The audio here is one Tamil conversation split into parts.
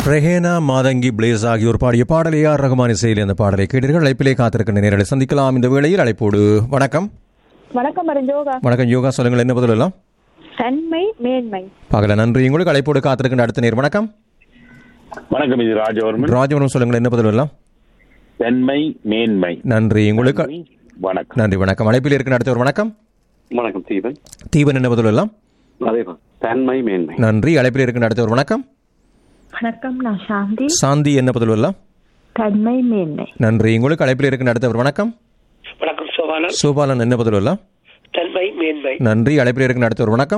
ரெஹேனா மாதங்கி பிளேஸ் ஆகியோர் பாடிய பாடலை ஆர் ரகுமான் இசையில் அந்த பாடலை கேட்டீர்கள் அழைப்பிலே காத்திருக்கின்ற நேரலை சந்திக்கலாம் இந்த வேளையில் அழைப்போடு வணக்கம் வணக்கம் மருஞ்சோகா வணக்கம் யோகா சொல்லுங்கள் என்ன பதில் எல்லாம் தன்மை மேன்மை பார்க்கல நன்றி உங்களுக்கு அழைப்போடு காத்திருக்கின்ற அடுத்த நேர் வணக்கம் வணக்கம் இது ராஜவர்மன் ராஜவரம் சொல்லுங்கள் என்ன பதில் எல்லாம் தென்மை மேன்மை நன்றி உங்களுக்கு நன்றி, வணக்கம் நன்றி வணக்கம் அழைப்பில் இருக்கிற அடுத்தவர் வணக்கம் வணக்கம் தீபன் தீபன் என்ன பதில் எல்லாம் அதேதான் தன்மை மேன்மை நன்றி அழைப்பில் இருக்கிற அடுத்தவர் வணக்கம் வணக்கம் நான் சாந்தி சாந்தி என்ன பதில் எல்லாம் தன்மை மேன்மை நன்றி உங்களுக்கு அழைப்பில் இருக்கிற அடுத்தவர் வணக்கம் வணக்கம் சோபாலன் சோபாலன் என்ன பதில் எல்லாம் தன்மை மேன்மை நன்றி அழைப்பில் இருக்கிற அடுத்தவர் வணக்கம்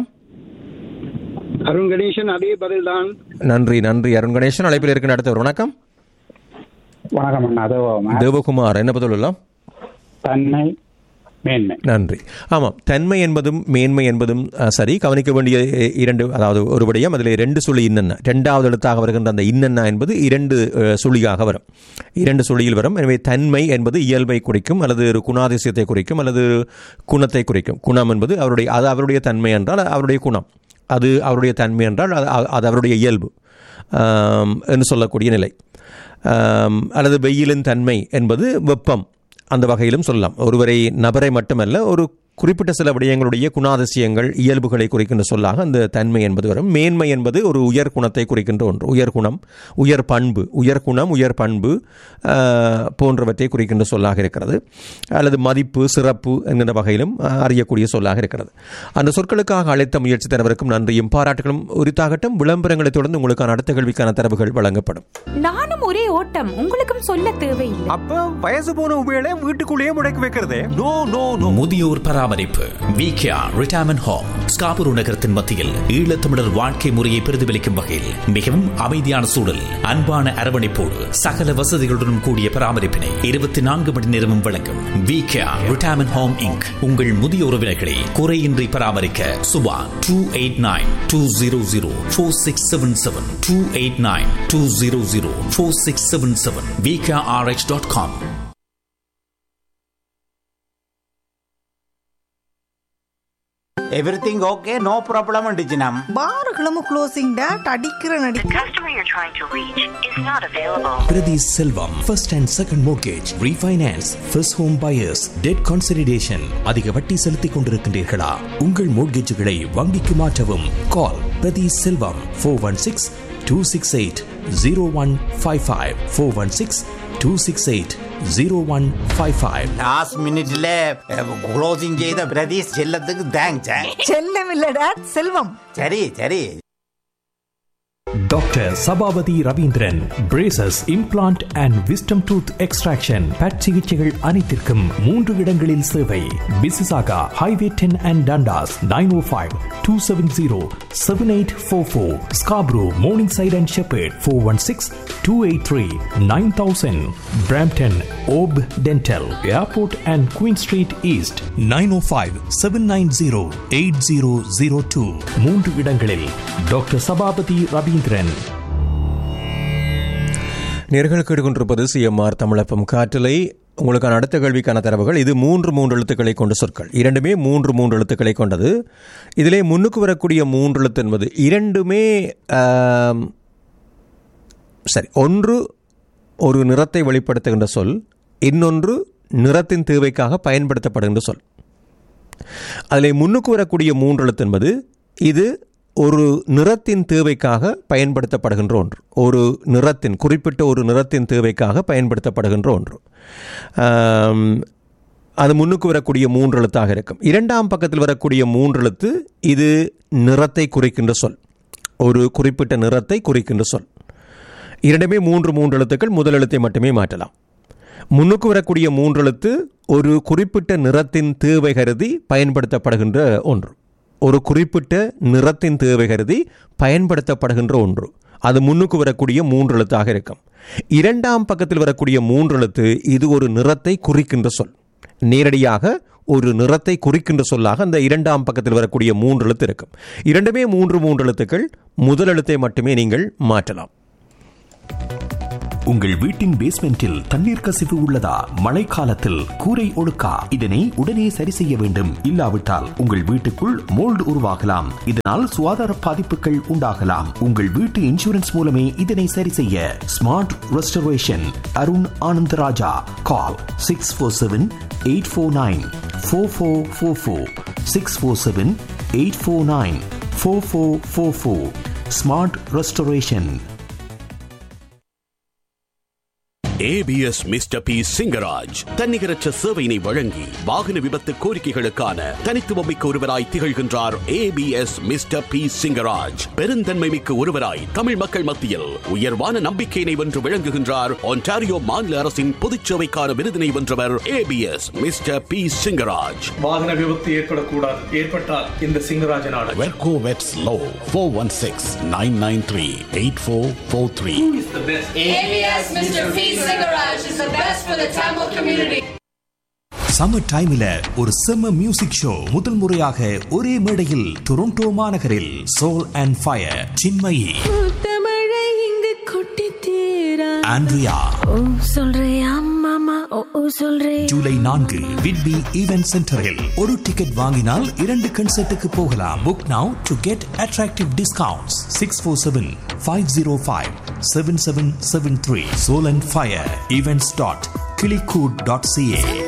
அருண் கணேசன் அதே பதில்தான் நன்றி நன்றி அருண் கணேசன் அழைப்பில் இருக்கிற அடுத்தவர் வணக்கம் வணக்கம் அண்ணா அதோ தேவகுமார் என்ன பதில் எல்லாம் தன்மை மேன்மை நன்றி ஆமாம் தன்மை என்பதும் மேன்மை என்பதும் அஹ், சரி கவனிக்க வேண்டிய இ- இரண்டு அதாவது ஒரு விடயம் அதில் ரெண்டு சுழி இன்னென்ன ரெண்டாவது எழுத்தாக வருகின்ற அந்த இன்னென்ன என்பது இரண்டு அஹ், சுழியாக வரும் இரண்டு சுழியில் வரும் எனவே தன்மை என்பது இயல்பை குறிக்கும் அல்லது ஒரு குணாதிசயத்தை குறிக்கும் அல்லது குணத்தை குறிக்கும் குணம் என்பது அவருடைய அது அவருடைய தன்மை என்றால் அவருடைய குணம் அது அவருடைய தன்மை என்றால் அது அது அவருடைய இயல்பு ஆம், என்று சொல்லக்கூடிய நிலை ஆம், அல்லது வெயிலின் தன்மை என்பது வெப்பம் அந்த வகையிலும் சொல்லலாம் ஒருவரை நபரை மட்டுமல்ல ஒரு குறிப்பிட்ட சில விடயங்களுடைய குணாதிசயங்கள் இயல்புகளை குறிக்கின்ற சொல்லாக அந்த தன்மை என்பது வரும் மேன்மை என்பது ஒரு உயர் குணத்தை குறிக்கின்ற ஒன்று உயர் குணம் உயர் பண்பு உயர் குணம் உயர் பண்பு ஆஹ், போன்றவற்றை குறிக்கின்ற சொல்லாக இருக்கிறது அல்லது மதிப்பு சிறப்பு என்கின்ற வகையிலும் ஆஹ், அறியக்கூடிய சொல்லாக இருக்கிறது அந்த சொற்களுக்காக அழைத்த முயற்சி தரவருக்கும் நன்றியும் பாராட்டுகளும் உரித்தாகட்டும் விளம்பரங்களை தொடர்ந்து உங்களுக்கான அடுத்த கேள்விக்கான தரவுகள் வழங்கப்படும் நானும் ஒரே ஓட்டம் உங்களுக்கும் சொல்ல தேவையில்லை அப்ப வயசு போன உபயோக வீட்டுக்குள்ளேயே முடக்கி வைக்கிறதே நோ நோ நோ முதியோர் பராமரிப்பு விகேஆர் ரிட்டையர்மெண்ட் ஹோம் ஸ்காபுரு நகரத்தின் மத்தியில் ஈழத்தமிழர் வாழ்க்கை முறையை பிரதிபலிக்கும் வகையில் மிகவும் அமைதியான சூழல் அன்பான அரவணைப்போடு சகல வசதிகளுடன் கூடிய பராமரிப்பினை இருபத்தி நான்கு மணி நேரமும் வழங்கும் விகேஆர் ரிட்டையர்மெண்ட் ஹோம் இங்க் உங்கள் முதிய உறவினர்களை குறையின்றி பராமரிக்க Subha two eight nine two zero zero four six seven seven two eight nine two zero zero four six seven seven VKRH dot com everything okay no problem டிஜினம் பார்களும் க்ளோசிங் டேட் அடிக்கிற நடி Priti Selvam, first and second mortgage, refinance, first home buyers, debt consolidation. அதிக வட்டி செலுத்திக் கொண்டிருக்கின்றீர்களா உங்கள் மோட்கேஜுகளை வங்கிக்கு மாற்றவும் call Prathi Selvam four one six two six eight zero one five five four one six two six eight zero one five five last மினிட்ல க்ளோசிங் செய்த பிரதீஷ் செல்லத்துக்கு தேங்க்ஸ் செல்லம் இல்ல டேட் செல்வம் சரி சரி doctor Sabapathi Ravindran braces implant and wisdom tooth extraction பட் சிகிச்சைகள் அனைத்திற்கும் மூன்று இடங்களில் சேவை Mississauga highway ten and Dundas nine O five two seven zero seven eight four four Scarborough Morningside and Sheppard four one six two eight three nine thousand Brampton ஓப் dental airport and Queen street east nine O five seven nine zero eight zero zero two மூன்று இடங்களில் டாக்டர் சபாபதி ரவீந்திரன் நேர்கள் கேட்டுக்கொண்டிருப்பது சிஎம்ஆர் தமிழப்பம் காற்றலை உங்களுக்கான அடுத்த கேள்விக்கான தரவுகள் இது மூன்று மூன்று எழுத்துக்களை கொண்ட சொற்கள் இரண்டுமே மூன்று மூன்று எழுத்துக்களை கொண்டது இதிலே முன்னுக்கு வரக்கூடிய மூன்று எழுத்து என்பது இரண்டுமே ஆம், சரி ஒன்று ஒரு நிறத்தை வெளிப்படுத்துகின்ற சொல் இன்னொன்று நிறத்தின் தேவைக்காக பயன்படுத்தப்படுகின்ற சொல் அதில் முன்னுக்கு வரக்கூடிய மூன்று எழுத்து என்பது இது ஒரு நிறத்தின் தேவைக்காக பயன்படுத்தப்படுகின்ற ஒன்று ஒரு நிறத்தின் குறிப்பிட்ட ஒரு நிறத்தின் தேவைக்காக பயன்படுத்தப்படுகின்ற ஒன்று ஆம், அது முன்னுக்கு வரக்கூடிய மூன்று எழுத்தாக இருக்கும் இரண்டாம் பக்கத்தில் வரக்கூடிய மூன்று எழுத்து இது நிறத்தை குறிக்கின்ற சொல் ஒரு குறிப்பிட்ட நிறத்தை குறிக்கின்ற சொல் இரண்டுமே மூன்று மூன்று எழுத்துக்கள் முதல் எழுத்தை மட்டுமே மாற்றலாம் முன்னுக்கு வரக்கூடிய மூன்று எழுத்து ஒரு குறிப்பிட்ட நிறத்தின் தேவை கருதி பயன்படுத்தப்படுகின்ற ஒன்று ஒரு குறிப்பிட்ட நிறத்தின் தேவை கருதி பயன்படுத்தப்படுகின்ற ஒன்று அது முன்னுக்கு வரக்கூடிய மூன்று எழுத்தாக இருக்கும் இரண்டாம் பக்கத்தில் வரக்கூடிய மூன்று எழுத்து இது ஒரு நிறத்தை குறிக்கின்ற சொல் நேரடியாக ஒரு நிறத்தை குறிக்கின்ற சொல்லாக அந்த இரண்டாம் பக்கத்தில் வரக்கூடிய மூன்று எழுத்து இருக்கும் இரண்டுமே மூன்று மூன்று எழுத்துக்கள் முதல் எழுத்தை மட்டுமே நீங்கள் மாற்றலாம் உங்கள் வீட்டின் பேஸ்மெண்டில் தண்ணீர் கசிவு உள்ளதா மழைக்காலத்தில் கூரை ஒழுக்கா இதனை உடனே சரி செய்ய வேண்டும் இல்லாவிட்டால் உங்கள் வீட்டுக்குள் மோல்டு உருவாகலாம் இதனால் சுகாதார பாதிப்புகள் உண்டாகலாம் உங்கள் வீட்டு இன்சூரன்ஸ் மூலமே இதனை சரி செய்ய smart restoration Arun Anandaraja call six four seven eight four nine four four four four six four seven eight four nine four four four four smart restoration ABS mister P Singaraj தன்னிகரற்ற சேவையினை வழங்கி வாகன விபத்து கோரிக்கைகளுக்கான தனித்துவமிக்க ஒருவராய் திகழ்கின்றார் ஏபிஎஸ் மிஸ்டர் பி சிங்கராஜ் பெருந்தன்மை மிக்க ஒருவராய் தமிழ் மக்கள் மத்தியில் உயர்வான நம்பிக்கையினை வென்று விளங்குகின்றார் ஒன்டாரியோ மாநில அரசின் பொதுச்சேவைக்கான விருதினை வென்றவர் ஏபிஎஸ் மிஸ்டர் பி சிங்கராஜ் வாகன விபத்து ஏற்படக்கூடாது ஏற்பட்டால் இந்த சிங்கராஜன் ஆடு வெர்கோ வெட்ஸ் லோ four one six nine nine three eight four four three ABS Mr. P. Garage is the best for the Tamil community. Summer டைம்ல ஒரு செம்ம மியூசிக் ஷோ முதல் முறையாக ஒரே மேடையில் டொரண்டோ மாநகரில் சோல் அண்ட் ஃபயர் சின்மயி தமிழை இங்கு கொட்டி தீரா ஆண்ட்ரியா ஓ சொல்றியா மாமா ஓ ஓ சொல்றே ஜூலை நான்கு விட்பி ஈவென்ட் சென்டரில் ஒரு டிக்கெட் வாங்கினால் இரண்டு கன்சர்ட்டுக்கு போகலாம் book now to get attractive discounts six four seven five zero five seven seven seven three soul and fire events dot கிளிகூட் டாட் சிஏ